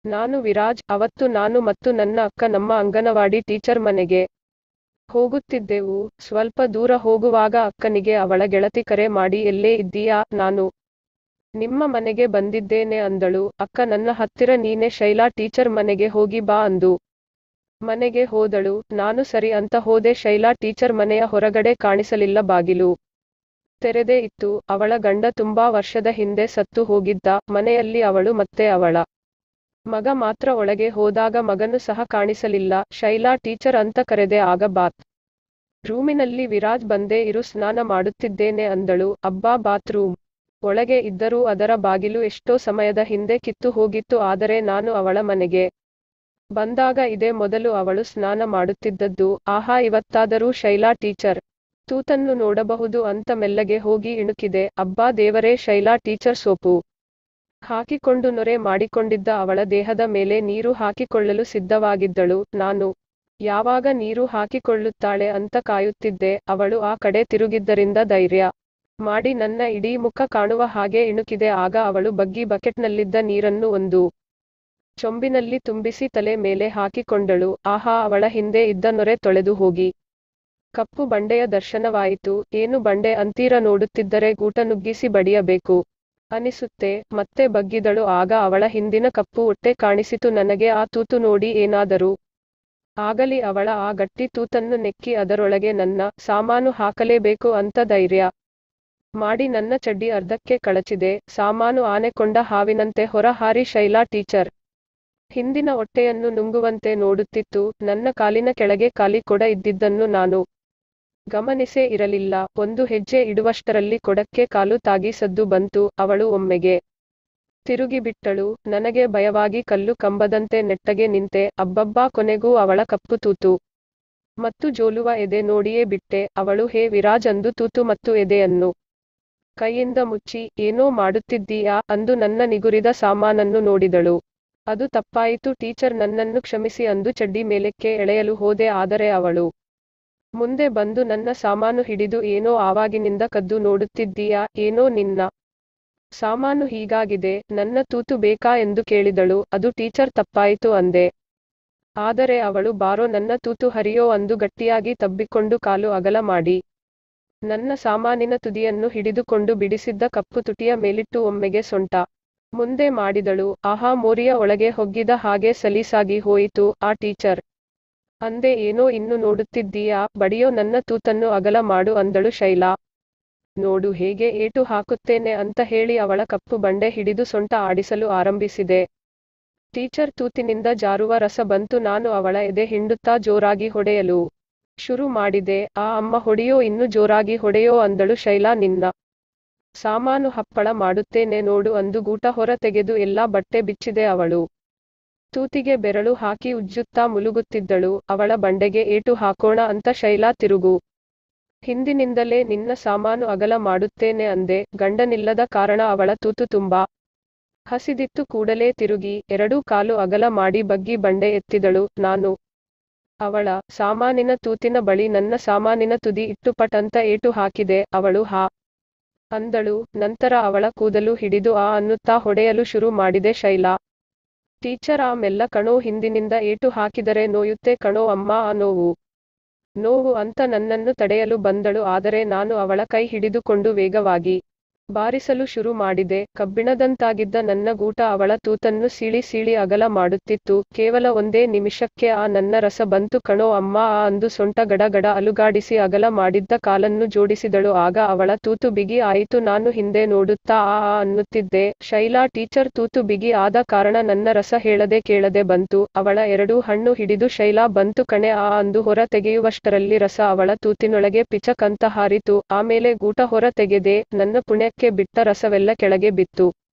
ನಾನು ವಿರಾಜ್ ಅವತ್ತು ನಾನು ಮತ್ತು ನನ್ನ ಅಕ್ಕ ನಮ್ಮ ಅಂಗನವಾಡಿ ಟೀಚರ್ ಮನೆಗೆ ಹೋಗುತ್ತಿದ್ದೆವು ಸ್ವಲ್ಪ ದೂರ ಹೋಗುವಾಗ ಅಕ್ಕನಿಗೆ ಅವಳ ಗೆಳತಿ ಕರೆ ಮಾಡಿ ಎಲ್ಲೇ ಇದ್ದೀಯಾ ನಾನು ನಿಮ್ಮ ಮನೆಗೆ ಬಂದಿದ್ದೇನೆ ಅಂದಳು ಅಕ್ಕ ನನ್ನ ಹತ್ತಿರ ನೀನೆ ಶೈಲಾ ಟೀಚರ್ ಮನೆಗೆ ಹೋಗಿ ಬಾ ಅಂದು ಮನೆಗೆ ಹೋದಳು ನಾನು ಸರಿ ಅಂತ ಹೋದೆ ಶೈಲಾ ಟೀಚರ್ ಮನೆಯ ಹೊರಗಡೆ ಕಾಣಿಸಲಿಲ್ಲ ಬಾಗಿಲು ತೆರೆದೇ ಇತ್ತು ಅವಳ ಗಂಡ ತುಂಬಾ ವರ್ಷದ ಹಿಂದೆ ಸತ್ತು ಹೋಗಿದ್ದ ಮನೆಯಲ್ಲಿ ಅವಳು ಮತ್ತೆ ಅವಳ ಮಗ ಮಾತ್ರ ಒಳಗೆ ಹೋದಾಗ ಮಗನು ಸಹ ಕಾಣಿಸಲಿಲ್ಲ ಶೈಲಾ ಟೀಚರ್ ಅಂತ ಕರೆದೆ ಆಗ ಬಾತ್ ರೂಮಿನಲ್ಲಿ ವಿರಾಜ್ ಬಂದೇ ಇರು ಸ್ನಾನ ಮಾಡುತ್ತಿದ್ದೇನೆ ಅಂದಳು ಅಬ್ಬಾ ಬಾತ್ ರೂಮ್ ಒಳಗೆ ಇದ್ದರೂ ಅದರ ಬಾಗಿಲು ಎಷ್ಟೋ ಸಮಯದ ಹಿಂದೆ ಕಿತ್ತು ಹೋಗಿತ್ತು ಆದರೆ ನಾನು ಅವಳ ಮನೆಗೆ ಬಂದಾಗ ಇದೇ ಮೊದಲು ಅವಳು ಸ್ನಾನ ಮಾಡುತ್ತಿದ್ದದ್ದು ಆಹಾ ಇವತ್ತಾದರೂ ಶೈಲಾ ಟೀಚರ್ ತೂತನ್ನು ನೋಡಬಹುದು ಅಂತ ಮೆಲ್ಲಗೆ ಹೋಗಿ ಇಣುಕಿದೆ ಅಬ್ಬಾ ದೇವರೇ ಶೈಲಾ ಟೀಚರ್ ಸೋಪು ಹಾಕಿಕೊಂಡು ನೊರೆ ಮಾಡಿಕೊಂಡಿದ್ದ ಅವಳ ದೇಹದ ಮೇಲೆ ನೀರು ಹಾಕಿಕೊಳ್ಳಲು ಸಿದ್ಧವಾಗಿದ್ದಳು ನಾನು ಯಾವಾಗ ನೀರು ಹಾಕಿಕೊಳ್ಳುತ್ತಾಳೆ ಅಂತ ಕಾಯುತ್ತಿದ್ದೆ ಅವಳು ಆ ಕಡೆ ತಿರುಗಿದ್ದರಿಂದ ಧೈರ್ಯ ಮಾಡಿ ನನ್ನ ಇಡೀ ಮುಖ ಕಾಣುವ ಹಾಗೆ ಇಣುಕಿದೆ ಆಗ ಅವಳು ಬಗ್ಗಿ ಬಕೆಟ್ನಲ್ಲಿದ್ದ ನೀರನ್ನು ಒಂದು ಚೊಂಬಿನಲ್ಲಿ ತುಂಬಿಸಿ ತಲೆ ಮೇಲೆ ಹಾಕಿಕೊಂಡಳು ಆಹಾ ಅವಳ ಹಿಂದೆ ಇದ್ದ ನೊರೆ ತೊಳೆದು ಹೋಗಿ ಕಪ್ಪು ಬಂಡೆಯ ದರ್ಶನವಾಯಿತು ಏನು ಬಂಡೆ ಅಂತೀರ ನೋಡುತ್ತಿದ್ದರೆ ಗೂಟ ನುಗ್ಗಿಸಿ ಬಡಿಯಬೇಕು ಅನಿಸುತ್ತೆ ಮತ್ತೆ ಬಗ್ಗಿದಳು ಆಗ ಅವಳ ಹಿಂದಿನ ಕಪ್ಪು ಹೊಟ್ಟೆ ಕಾಣಿಸಿತು ನನಗೆ ಆ ತೂತು ನೋಡಿ ಏನಾದರೂ ಆಗಲಿ ಅವಳ ಆ ಗಟ್ಟಿ ತೂತನ್ನು ನೆಕ್ಕಿ ಅದರೊಳಗೆ ನನ್ನ ಸಾಮಾನು ಹಾಕಲೇಬೇಕು ಅಂತ ಧೈರ್ಯ ಮಾಡಿ ನನ್ನ ಚಡ್ಡಿ ಅರ್ಧಕ್ಕೆ ಕಳಚಿದೆ ಸಾಮಾನು ಆನೆಕೊಂಡ ಹಾವಿನಂತೆ ಹೊರ ಹಾರಿ ಶೈಲಾ ಟೀಚರ್ ಹಿಂದಿನ ಹೊಟ್ಟೆಯನ್ನು ನುಂಗುವಂತೆ ನೋಡುತ್ತಿತ್ತು ನನ್ನ ಕಾಲಿನ ಕೆಳಗೆ ಖಾಲಿ ಕೊಡ ಇದ್ದಿದ್ದನ್ನು ನಾನು ಗಮನಿಸೇ ಇರಲಿಲ್ಲ ಒಂದು ಹೆಜ್ಜೆ ಇಡುವಷ್ಟರಲ್ಲಿ ಕೊಡಕ್ಕೆ ಕಾಲು ತಾಗಿ ಸದ್ದು ಬಂತು ಅವಳು ಒಮ್ಮೆಗೆ ತಿರುಗಿಬಿಟ್ಟಳು ನನಗೆ ಭಯವಾಗಿ ಕಲ್ಲು ಕಂಬದಂತೆ ನೆಟ್ಟಗೆ ನಿಂತೆ ಅಬ್ಬಬ್ಬಾ ಕೊನೆಗೂ ಅವಳ ಕಪ್ಪು ತೂತು ಮತ್ತು ಜೋಲುವ ಎದೆ ನೋಡಿಯೇ ಬಿಟ್ಟೆ ಅವಳು ಹೇ ವಿರಾಜ್ ಅಂದು ತೂತು ಮತ್ತು ಎದೆಯನ್ನು ಕೈಯಿಂದ ಮುಚ್ಚಿ ಏನೋ ಮಾಡುತ್ತಿದ್ದೀಯಾ ಅಂದು ನನ್ನ ನಿಗುರಿದ ಸಾಮಾನನ್ನು ನೋಡಿದಳು ಅದು ತಪ್ಪಾಯಿತು ಟೀಚರ್ ನನ್ನನ್ನು ಕ್ಷಮಿಸಿ ಅಂದು ಚಡ್ಡಿ ಮೇಲಕ್ಕೆ ಎಳೆಯಲು ಹೋದೆ ಆದರೆ ಅವಳು ಮುಂದೆ ಬಂದು ನನ್ನ ಸಾಮಾನು ಹಿಡಿದು ಏನೋ ಆವಾಗಿನಿಂದ ಕದ್ದು ನೋಡುತ್ತಿದ್ದೀಯಾ ಏನೋ ನಿನ್ನ ಸಾಮಾನು ಹೀಗಾಗಿದೆ ನನ್ನ ತೂತು ಬೇಕಾ ಎಂದು ಕೇಳಿದಳು ಅದು ಟೀಚರ್ ತಪ್ಪಾಯಿತು ಅಂದೆ ಆದರೆ ಅವಳು ಬಾರೋ ನನ್ನ ತೂತು ಹರಿಯೋ ಅಂದು ಗಟ್ಟಿಯಾಗಿ ತಬ್ಬಿಕೊಂಡು ಕಾಲು ಅಗಲ ಮಾಡಿ ನನ್ನ ಸಾಮಾನಿನ ತುದಿಯನ್ನು ಹಿಡಿದುಕೊಂಡು ಬಿಡಿಸಿದ್ದ ಕಪ್ಪು ತುಟಿಯ ಮೇಲಿಟ್ಟು ಒಮ್ಮೆಗೆ ಸೊಂಟ ಮುಂದೆ ಮಾಡಿದಳು ಆಹಾ ಮೋರಿಯ ಒಳಗೆ ಹೊಗ್ಗಿದ ಹಾಗೆ ಸಲೀಸಾಗಿ ಹೋಯಿತು ಆ ಟೀಚರ್ ಅಂದೆ ಏನೋ ಇನ್ನು ನೋಡುತ್ತಿದ್ದೀಯಾ ಬಡಿಯೋ ನನ್ನ ತೂತನ್ನು ಅಗಲ ಮಾಡು ಅಂದಳು ಶೈಲಾ ನೋಡು ಹೇಗೆ ಏಟು ಹಾಕುತ್ತೇನೆ ಅಂತ ಹೇಳಿ ಅವಳ ಕಪ್ಪು ಬಂಡೆ ಹಿಡಿದು ಸೊಂಟ ಆಡಿಸಲು ಆರಂಭಿಸಿದೆ ಟೀಚರ್ ತೂತಿನಿಂದ ಜಾರುವ ರಸ ಬಂತು ನಾನು ಅವಳ ಎದೆ ಹಿಂಡುತ್ತಾ ಜೋರಾಗಿ ಹೊಡೆಯಲು ಶುರು ಮಾಡಿದೆ ಆ ಅಮ್ಮ ಹೊಡೆಯೋ ಇನ್ನು ಜೋರಾಗಿ ಹೊಡೆಯೋ ಅಂದಳು ಶೈಲಾ ನಿನ್ನ ಸಾಮಾನು ಹಪ್ಪಳ ಮಾಡುತ್ತೇನೆ ನೋಡು ಅಂದು ಗೂಟ ಹೊರ ತೆಗೆದು ಎಲ್ಲಾ ಬಟ್ಟೆ ಬಿಚ್ಚಿದೆ ಅವಳು ತೂತಿಗೆ ಬೆರಳು ಹಾಕಿ ಉಜ್ಜುತ್ತಾ ಮುಲುಗುತ್ತಿದ್ದಳು ಅವಳ ಬಂಡೆಗೆ ಏಟು ಹಾಕೋಣ ಅಂತ ಶೈಲಾ ತಿರುಗು ಹಿಂದಿನಿಂದಲೇ ನಿನ್ನ ಸಾಮಾನು ಅಗಲ ಮಾಡುತ್ತೇನೆ ಅಂದೆ ಗಂಡನಿಲ್ಲದ ಕಾರಣ ಅವಳ ತೂತು ತುಂಬಾ ಹಸಿದಿತ್ತು ಕೂಡಲೇ ತಿರುಗಿ ಎರಡೂ ಕಾಲು ಅಗಲ ಮಾಡಿ ಬಗ್ಗಿ ಬಂಡೆ ಎತ್ತಿದಳು ನಾನು ಅವಳ ಸಾಮಾನಿನ ತೂತಿನ ಬಳಿ ನನ್ನ ಸಾಮಾನಿನ ತುದಿ ಇಟ್ಟು ಪಟ್ ಅಂತ ಏಟು ಹಾಕಿದೆ ಅವಳು ಹಾ ಅಂದಳು ನಂತರ ಅವಳ ಕೂದಲು ಹಿಡಿದು ಆ ಅನ್ನುತ್ತಾ ಹೊಡೆಯಲು ಶುರು ಮಾಡಿದೆ ಶೈಲಾ ಟೀಚರ್ ಆ ಮೆಲ್ಲ ಕಣೋ ಹಿಂದಿನಿಂದ ಏಟು ಹಾಕಿದರೆ ನೋಯುತ್ತೆ ಕಣೋ ಅಮ್ಮ ಆ ನೋವು ನೋವು ಅಂತ ನನ್ನನ್ನು ತಡೆಯಲು ಬಂದಳು ಆದರೆ ನಾನು ಅವಳ ಕೈ ಹಿಡಿದುಕೊಂಡು ವೇಗವಾಗಿ ಬಾರಿಸಲು ಶುರು ಮಾಡಿದೆ ಕಬ್ಬಿಣದಂತಾಗಿದ್ದ ನನ್ನ ಗೂಟ ಅವಳ ತೂತನ್ನು ಸೀಳಿ ಸೀಳಿ ಅಗಲ ಮಾಡುತ್ತಿತ್ತು ಕೇವಲ ಒಂದೇ ನಿಮಿಷಕ್ಕೆ ಆ ನನ್ನ ರಸ ಬಂತು ಕಣೋ ಅಮ್ಮ ಆ ಅಂದು ಸೊಂಟ ಗಡ ಗಡ ಅಲುಗಾಡಿಸಿ ಅಗಲ ಮಾಡಿದ್ದ ಕಾಲನ್ನು ಜೋಡಿಸಿದಳು ಆಗ ಅವಳ ತೂತು ಬಿಗಿ ಆಯಿತು ನಾನು ಹಿಂದೆ ನೋಡುತ್ತಾ ಆ ಆ ಅನ್ನುತ್ತಿದ್ದೆ ಶೈಲಾ ಟೀಚರ್ ತೂತು ಬಿಗಿ ಆದ ಕಾರಣ ನನ್ನ ರಸ ಹೇಳದೆ ಕೇಳದೆ ಬಂತು ಅವಳ ಎರಡೂ ಹಣ್ಣು ಹಿಡಿದು ಶೈಲಾ ಬಂತು ಕಣೆ ಆ ಅಂದು ಹೊರ ತೆಗೆಯುವಷ್ಟರಲ್ಲಿ ರಸ ಅವಳ ತೂತಿನೊಳಗೆ ಪಿಚಕ್ ಅಂತ ಹಾರಿತು ಆಮೇಲೆ ಗೂಟ ಹೊರ ತೆಗೆದೆ ನನ್ನ ಪುಣ್ಯಕ್ಕೆ ಬಿಟ್ಟ ರಸವೆಲ್ಲ ಕೆಳಗೆ ಬಿತ್ತು